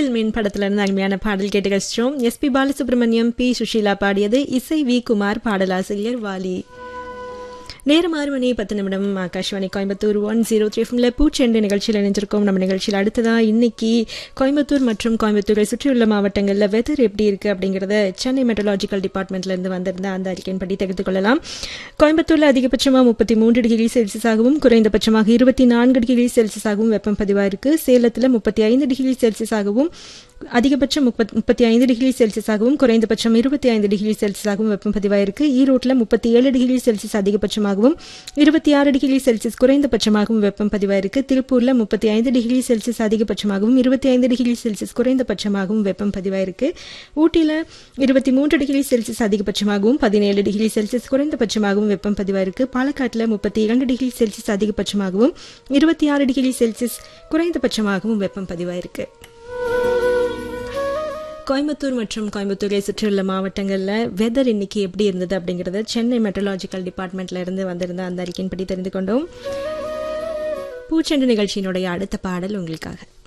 விண்ணில் மீன் படத்துல இருந்து அருமையான பாடல் கேட்டு கழிச்சோம் எஸ்பி பாலசுப்ரமணியம் பி சுஷீலா பாடியது இசை வி குமார் பாடலாசிரியர் வாலி நேரம் ஆறு மணி பத்து நிமிடம் Akashvani Coimbatore one zero three ஃபம்ல பூச்செண்டு நிகழ்ச்சியில் இணைஞ்சிருக்கோம் நம்ம நிகழ்ச்சியில் அடுத்ததா இன்னைக்கு கோயம்புத்தூர் மற்றும் கோயம்புத்தூரை சுற்றியுள்ள மாவட்டங்களில் வெதர் எப்படி இருக்கு அப்படிங்கறத சென்னை மெட்ரலாஜிக்கல் டிபார்ட்மெண்ட்ல இருந்து வந்திருந்த அந்த அறிக்கையின்படி தெரிந்து கொள்ளலாம் கோயம்புத்தூர்ல அதிகபட்சமாக முப்பத்தி மூன்று டிகிரி செல்சியஸாகவும் குறைந்தபட்சமாக இருபத்தி நான்கு டிகிரி செல்சியஸாகவும் வெப்பம் பதிவாயிருக்கு சேலத்தில் முப்பத்தி ஐந்து டிகிரி செல்சியஸாகவும் அதிகபட்சம் முப்பத் முப்பத்தி ஐந்து டிகிரி செல்சியஸாகவும் குறைந்தபட்சம் இருபத்தி ஐந்து டிகிரி செல்சியஸாகவும் வெப்பம் பதிவாயிருக்கு ஈரோட்டில் முப்பத்தி ஏழு டிகிரி செல்சியஸ் அதிகபட்சமாகவும் இருபத்தி ஆறு டிகிரி செல்சியஸ் குறைந்தபட்சமாகவும் வெப்பம் பதிவாயிருக்கு திருப்பூர்ல முப்பத்தி ஐந்து டிகிரி செல்சியஸ் அதிகபட்சமாகவும் இருபத்தி ஐந்து டிகிரி செல்சியஸ் குறைந்தபட்சமாகவும் வெப்பம் பதிவாயிருக்கு ஊட்டியில் இருபத்தி மூன்று டிகிரி செல்சியஸ் அதிகபட்சமாகவும் பதினேழு டிகிரி செல்சியஸ் குறைந்தபட்சமாகவும் வெப்பம் பதிவாயிருக்கு பாலக்காட்டில் முப்பத்தி இரண்டு டிகிரி செல்சியஸ் அதிகபட்சமாகவும் இருபத்தி ஆறு டிகிரி செல்சியஸ் குறைந்தபட்சமாகவும் வெப்பம் பதிவாயிருக்கு கோயம்புத்தூர் மற்றும் கோயம்புத்தூரை சுற்றியுள்ள மாவட்டங்களில் வெதர் இன்னைக்கு எப்படி இருந்தது அப்படிங்கிறத சென்னை மெட்ரலாஜிக்கல் டிபார்ட்மெண்ட்ல இருந்து வந்திருந்த அந்த அறிக்கையின்படி தெரிந்து கொண்டோம் பூச்செண்டு நிகழ்ச்சியினுடைய அடுத்த பாடல் உங்களுக்காக